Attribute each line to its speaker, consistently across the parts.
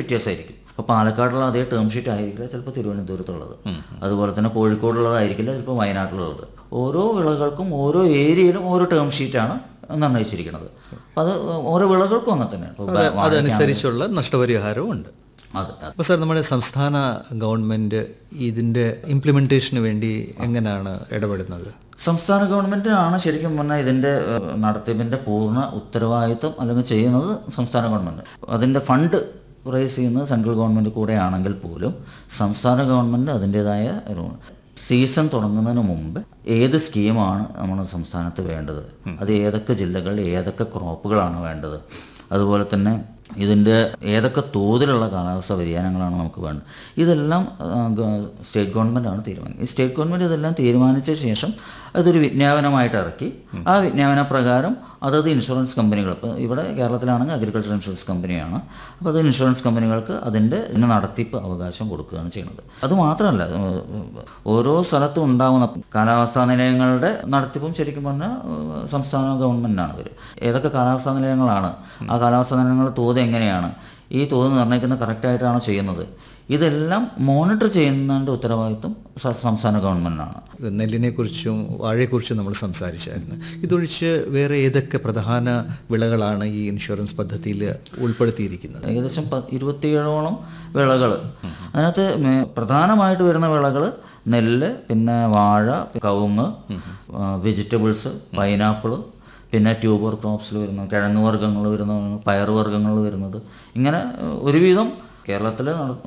Speaker 1: വ്യത്യാസമായിരിക്കും ഇപ്പോൾ പാലക്കാടുള്ള അതേ term sheet ആയിരിക്കില്ല ചിലപ്പോൾ തിരുവനന്തപുരത്തുള്ളത് അതുപോലെ തന്നെ കോഴിക്കോടുള്ളതായിരിക്കില്ല ചിലപ്പോൾ വയനാട്ടിലുള്ളത് ഓരോ വിളകൾക്കും ഓരോ ഏരിയയിലും ഓരോ ടേം ഷീറ്റാണ് നിർണ്ണയിച്ചിരിക്കുന്നത് അപ്പോൾ അത് ഓരോ വിളകൾക്കും അങ്ങനെ തന്നെയാണ് ഇപ്പോൾ
Speaker 2: അത് അതനുസരിച്ചുള്ള നഷ്ടപരിഹാരവും ഉണ്ട്
Speaker 1: അതെ
Speaker 2: അപ്പോൾ സാർ നമ്മുടെ സംസ്ഥാന ഗവൺമെൻറ് ഇതിൻ്റെ ഇംപ്ലിമെൻറ്റേഷന് വേണ്ടി എങ്ങനെയാണ് ഇടപെടുന്നത്
Speaker 1: സംസ്ഥാന ഗവൺമെന്റ് ആണ് ശരിക്കും പറഞ്ഞാൽ ഇതിന്റെ ഏഹ്, നടത്തിപ്പിന്റെ പൂർണ്ണ ഉത്തരവാദിത്വം അല്ലെങ്കിൽ ചെയ്യുന്നത് സംസ്ഥാന ഗവൺമെന്റ് അതിന്റെ ഫണ്ട് റേസ് ചെയ്യുന്നത് സെൻട്രൽ ഗവൺമെന്റ് കൂടെ ആണെങ്കിൽ പോലും സംസ്ഥാന ഗവൺമെന്റ് അതിൻ്റെതായ ഒരു സീസൺ തുടങ്ങുന്നതിന് മുമ്പ് ഏത് സ്കീമാണ് നമ്മുടെ സംസ്ഥാനത്ത് വേണ്ടത് അത് ഏതൊക്കെ ജില്ലകളിൽ ഏതൊക്കെ ക്രോപ്പുകളാണ് വേണ്ടത് അതുപോലെ തന്നെ ഇതിൻ്റെ ഏതൊക്കെ തോതിലുള്ള കാലാവസ്ഥ വ്യതിയാനങ്ങളാണ് നമുക്ക് വേണ്ടത് ഇതെല്ലാം ആ, ഗ- സ്റ്റേറ്റ് ഗവൺമെൻറ്റാണ് തീരുമാനിക്കുന്നത് ഈ സ്റ്റേറ്റ് ഗവൺമെൻറ് ഇതെല്ലാം തീരുമാനിച്ച ശേഷം അതൊരു വിജ്ഞാപനമായിട്ട് ഇറക്കി ആ വിജ്ഞാപന പ്രകാരം അതത് ഇൻഷുറൻസ് കമ്പനികൾ ഇപ്പോൾ ഇവിടെ കേരളത്തിലാണെങ്കിൽ അഗ്രികൾച്ചർ ഇൻഷുറൻസ് കമ്പനിയാണ് അപ്പോൾ അത് ഇൻഷുറൻസ് കമ്പനികൾക്ക് അതിൻ്റെ ഇതിന് നടത്തിപ്പ് അവകാശം കൊടുക്കുകയാണ് ചെയ്യുന്നത് അത് മാത്രമല്ല ഏഹ്, ഓരോ സ്ഥലത്തും ഉണ്ടാകുന്ന കാലാവസ്ഥാ നിലയങ്ങളുടെ നടത്തിപ്പും ശരിക്കും പറഞ്ഞാൽ ഏഹ്, സംസ്ഥാന ഗവൺമെൻറ്റാണ് വരും ഏതൊക്കെ കാലാവസ്ഥാ നിലയങ്ങളാണ് ആ കാലാവസ്ഥാ നിലയങ്ങളുടെ തോത് എങ്ങനെയാണ് ഈ തോത് നിർണ്ണയിക്കുന്ന കറക്റ്റായിട്ടാണോ ചെയ്യുന്നത് ഇതെല്ലാം മോണിറ്റർ ചെയ്യുന്നതിൻ്റെ ഉത്തരവാദിത്വം സ- സംസ്ഥാന ഗവൺമെൻറ്റാണ്
Speaker 2: നെല്ലിനെക്കുറിച്ചും വാഴയെക്കുറിച്ചും നമ്മൾ സംസാരിച്ചായിരുന്നു ഇതൊഴിച്ച് വേറെ ഏതൊക്കെ പ്രധാന വിളകളാണ് ഈ ഇൻഷുറൻസ് പദ്ധതിയിൽ ഉൾപ്പെടുത്തിയിരിക്കുന്നത്
Speaker 1: ഏകദേശം പ- ഇരുപത്തിയേഴോളം വിളകൾ അതിനകത്ത് മേ- പ്രധാനമായിട്ട് വരുന്ന വിളകൾ നെല്ല് പിന്നെ വാഴ കവുങ്ങ് വെജിറ്റബിൾസ് പൈനാപ്പിൾ പിന്നെ ട്യൂബർ ക്രോപ്സിൽ വരുന്ന കിഴങ്ങ് വർഗ്ഗങ്ങൾ വരുന്ന പയർ വർഗ്ഗങ്ങൾ വരുന്നത് ഇങ്ങനെ ഏഹ്, ഒരുവിധം കേരളത്തിൽ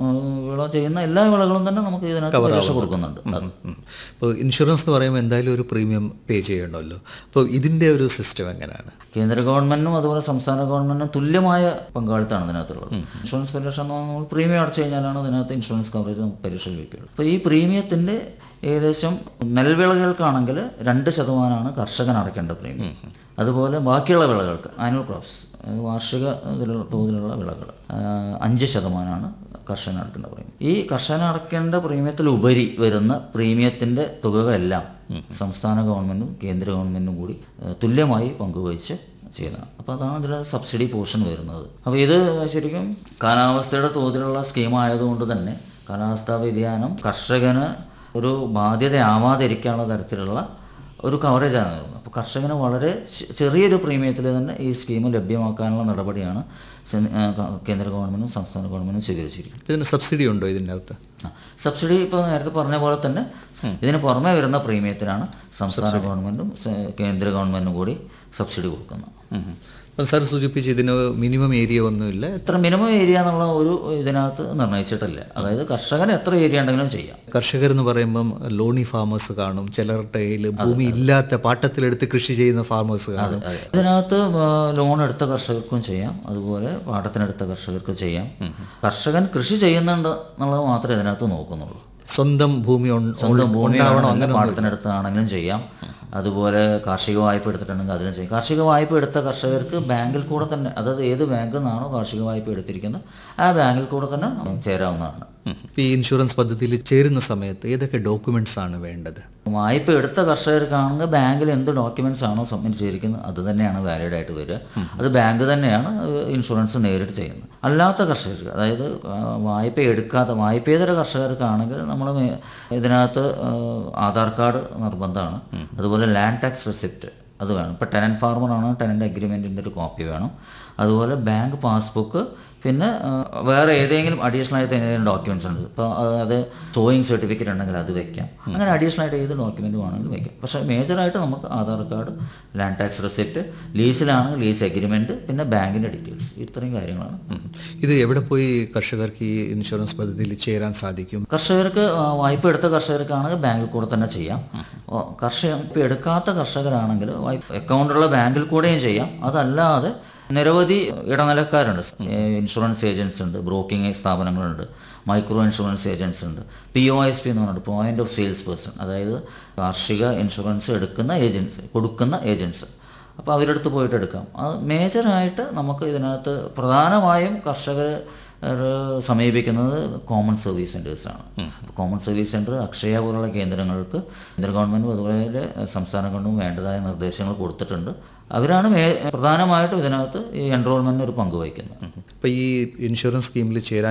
Speaker 1: വിള ചെയ്യുന്ന എല്ലാ വിളകളും തന്നെ നമുക്ക് ഇതിനകത്ത് പരീക്ഷ കൊടുക്കുന്നുണ്ട് അത്.
Speaker 2: ഇപ്പോൾ ഇൻഷുറൻസ് എന്ന് പറയുമ്പോൾ എന്തായാലും ഒരു പ്രീമിയം പേ ചെയ്യണമല്ലോ അപ്പോൾ ഇതിൻ്റെ ഒരു സിസ്റ്റം എങ്ങനെയാണ്
Speaker 1: കേന്ദ്ര ഗവൺമെന്റിനും അതുപോലെ സംസ്ഥാന ഗവൺമെന്റിനും തുല്യമായ പങ്കാളിത്തമാണ് ഇതിനകത്തുള്ളത് ഇൻഷുറൻസ് പരിരക്ഷ എന്ന് പറഞ്ഞാൽ നമ്മൾ പ്രീമിയം അടച്ചു കഴിഞ്ഞാലാണ് ഇതിനകത്ത് ഇൻഷുറൻസ് കവറേജ് നമുക്ക് പരിരക്ഷ ലഭിക്കുകയുള്ളൂ അപ്പോൾ ഈ പ്രീമിയത്തിന്റെ ഏകദേശം നെൽവിളകൾക്കാണെങ്കിൽ രണ്ട് ശതമാനമാണ് കർഷകൻ അടയ്ക്കേണ്ട പ്രീമിയം അതുപോലെ ബാക്കിയുള്ള വിളകൾക്ക് ആനുവൽ ക്രോപ്സ് വാർഷിക ഇതിലുള്ള തോതിലുള്ള വിളകൾ ആ, അഞ്ച് ശതമാനമാണ് കർഷകൻ അടയ്ക്കേണ്ട പ്രീമിയം ഈ കർഷകൻ അടയ്ക്കേണ്ട പ്രീമിയത്തിലുപരി വരുന്ന പ്രീമിയത്തിന്റെ തുകകളെല്ലാം സംസ്ഥാന ഗവൺമെന്റും കേന്ദ്ര ഗവൺമെന്റും കൂടി ഏഹ്, തുല്യമായി പങ്കുവഹിച്ച് ചെയ്യുന്നതാണ് അപ്പോൾ അതാണ് ഇതിൽ സബ്സിഡി പോർഷൻ വരുന്നത് അപ്പോൾ ഇത് ശരിക്കും കാലാവസ്ഥയുടെ തോതിലുള്ള സ്കീം ആയതുകൊണ്ട് തന്നെ കാലാവസ്ഥാ വ്യതിയാനം കർഷകന് ഒരു ബാധ്യതയാവാതിരിക്കാനുള്ള തരത്തിലുള്ള ഒരു കവറേജാണ് വരുന്നത് അപ്പോൾ കർഷകന് വളരെ ചെ- ചെറിയൊരു പ്രീമിയത്തിൽ തന്നെ ഈ സ്കീം ലഭ്യമാക്കാനുള്ള നടപടിയാണ് സെ- ആ, ക- കേന്ദ്ര ഗവൺമെൻറ്റും സംസ്ഥാന ഗവൺമെൻറ്റും സ്വീകരിച്ചിരിക്കുന്നത്
Speaker 2: ഇതിന് സബ്സിഡി ഉണ്ടോ ഇതിൻ്റെ അകത്ത്
Speaker 1: ആ, സബ്സിഡി ഇപ്പോൾ നേരത്തെ പറഞ്ഞ പോലെ തന്നെ ഇതിന് പുറമെ വരുന്ന പ്രീമിയത്തിനാണ് സംസ്ഥാന ഗവൺമെൻറ്റും സ- കേന്ദ്ര ഗവൺമെൻറ്റും കൂടി സബ്സിഡി കൊടുക്കുന്നത്
Speaker 2: അപ്പം സാർ സൂചിപ്പിച്ച് ഇതിന് മിനിമം ഏരിയ ഒന്നുമില്ല
Speaker 1: എത്ര മിനിമം ഏരിയ എന്നുള്ള ഒരു ഇതിനകത്ത് നിർണ്ണയിച്ചിട്ടില്ല അതായത് കർഷകന് എത്ര ഏരിയ ഉണ്ടെങ്കിലും ചെയ്യാം
Speaker 2: കർഷകരെന്ന് പറയുമ്പം ലോണി ഫാമേഴ്സ് കാണും ചിലരുടെ കയ്യിൽ ഭൂമി ഇല്ലാത്ത പാട്ടത്തിലെടുത്ത് കൃഷി ചെയ്യുന്ന ഫാമേഴ്സ് കാണും
Speaker 1: ഇതിനകത്ത് ആ, ലോൺ എടുത്ത കർഷകർക്കും ചെയ്യാം അതുപോലെ പാട്ടത്തിനെടുത്ത കർഷകർക്ക് ചെയ്യാം കർഷകൻ കൃഷി ചെയ്യുന്നുണ്ട് എന്നുള്ളത് മാത്രമേ ഇതിനകത്ത് നോക്കുന്നുള്ളൂ
Speaker 2: സ്വന്തം ഭൂമി ഉൺ-
Speaker 1: സ്വന്തം ഭൂമി
Speaker 2: ഉണ്ടാവണം
Speaker 1: അങ്ങനെ പാടത്തിനടുത്താണെങ്കിലും ചെയ്യാം അതുപോലെ കാർഷിക വായ്പ എടുത്തിട്ടുണ്ടെങ്കിൽ അതിനും ചെയ്യും കാർഷിക വായ്പ എടുത്ത കർഷകർക്ക് ബാങ്കിൽ കൂടെ തന്നെ അതായത് ഏത് ബാങ്കിൽ നിന്നാണോ കാർഷിക വായ്പ എടുത്തിരിക്കുന്നത് ആ ബാങ്കിൽ കൂടെ തന്നെ ചേരാവുന്നതാണ്
Speaker 2: ഉം. ഈ ഇൻഷുറൻസ് പദ്ധതിയിൽ ചേരുന്ന സമയത്ത് ഏതൊക്കെ ഡോക്യുമെന്റ്സ് ആണ് വേണ്ടത്
Speaker 1: വായ്പ എടുത്ത കർഷകർക്കാണെങ്കിൽ ബാങ്കിൽ എന്ത് ഡോക്യുമെന്റ്സ് ആണോ സബ്മിറ്റ് ചെയ്തിരിക്കുന്നത് അത് തന്നെയാണ് വാലിഡ് ആയിട്ട് വരിക അത് ബാങ്ക് തന്നെയാണ് ഇൻഷുറൻസ് നേരിട്ട് ചെയ്യുന്നത് അല്ലാത്ത കർഷകർക്ക് അതായത് ആ, വായ്പ എടുക്കാത്ത വായ്പേതര കർഷകർക്കാണെങ്കിൽ നമ്മൾ ഇതിനകത്ത് ആ, ആധാർ കാർഡ് നിർബന്ധമാണ് അതുപോലെ ലാൻഡ് ടാക്സ് റെസിപ്റ്റ് അത് വേണം ഇപ്പോൾ ടെനൻറ്റ് ഫാർമറാണ് ടെനൻറ്റ് അഗ്രിമെൻറ്റിൻ്റെ ഒരു കോപ്പി വേണം അതുപോലെ ബാങ്ക് പാസ്ബുക്ക് പിന്നെ ആ, വേറെ ഏതെങ്കിലും അഡീഷണൽ ആയിട്ട് എന്തെങ്കിലും ഡോക്യുമെന്റ്സ് ഉണ്ട് ഇപ്പോൾ അതായത് സോയിങ് സർട്ടിഫിക്കറ്റ് ഉണ്ടെങ്കിൽ അത് വെക്കാം അങ്ങനെ അഡീഷണൽ ആയിട്ട് ഏത് ഡോക്യുമെന്റ് വേണമെങ്കിലും വെക്കാം പക്ഷേ മേജറായിട്ട് നമുക്ക് Aadhaar card land tax receipt ലീസിലാണെങ്കിൽ ലീസ് എഗ്രിമെന്റ് പിന്നെ ബാങ്കിന്റെ ഡീറ്റെയിൽസ് ഇത്രയും കാര്യങ്ങളാണ്
Speaker 2: ഉം. ഇത് എവിടെ പോയി കർഷകർക്ക് ഈ ഇൻഷുറൻസ് പദ്ധതിയിൽ ചേരാൻ സാധിക്കും
Speaker 1: കർഷകർക്ക് ആ, വായ്പ എടുത്ത കർഷകർക്കാണെങ്കിൽ ബാങ്കിൽ കൂടെ തന്നെ ചെയ്യാം ഓ, കർഷക വായ്പ എടുക്കാത്ത കർഷകരാണെങ്കിൽ വായ്പ അക്കൗണ്ടുള്ള ബാങ്കിൽ കൂടെയും ചെയ്യാം അതല്ലാതെ നിരവധി ഇടനിലക്കാരുണ്ട് ഏ, ഇൻഷുറൻസ് ഏജൻസ് ഉണ്ട് ബ്രോക്കിംഗ് സ്ഥാപനങ്ങളുണ്ട് മൈക്രോ ഇൻഷുറൻസ് ഏജൻസ് ഉണ്ട് പി ഒ എസ് പി എന്ന് പറഞ്ഞിട്ട് പോയിന്റ് ഓഫ് സെയിൽസ് പേഴ്സൺ അതായത് കാർഷിക ഇൻഷുറൻസ് എടുക്കുന്ന ഏജൻസി കൊടുക്കുന്ന ഏജൻസ് അപ്പോൾ അവരുടെ അടുത്ത് പോയിട്ട് എടുക്കാം അത് മേജറായിട്ട് നമുക്ക് ഇതിനകത്ത് പ്രധാനമായും കർഷകർ സമീപിക്കുന്നത് കോമൺ സർവീസ് സെൻറ്റേഴ്സാണ് കോമൺ സർവീസ് സെൻറ്റർ അക്ഷയ പോലുള്ള കേന്ദ്രങ്ങൾക്ക് കേന്ദ്ര ഗവൺമെൻറ്റും അതുപോലെ സംസ്ഥാന ഗവൺമെൻറ്റും വേണ്ടതായ നിർദ്ദേശങ്ങൾ കൊടുത്തിട്ടുണ്ട് അവരാണ് മേ പ്രധാനമായിട്ടും ഇതിനകത്ത് ഈ എൻറോൾമെൻറ്റിന് ഒരു പങ്ക് വഹിക്കുന്നത്
Speaker 2: അപ്പോൾ ഈ ഇൻഷുറൻസ് സ്കീമിൽ ചേരാൻ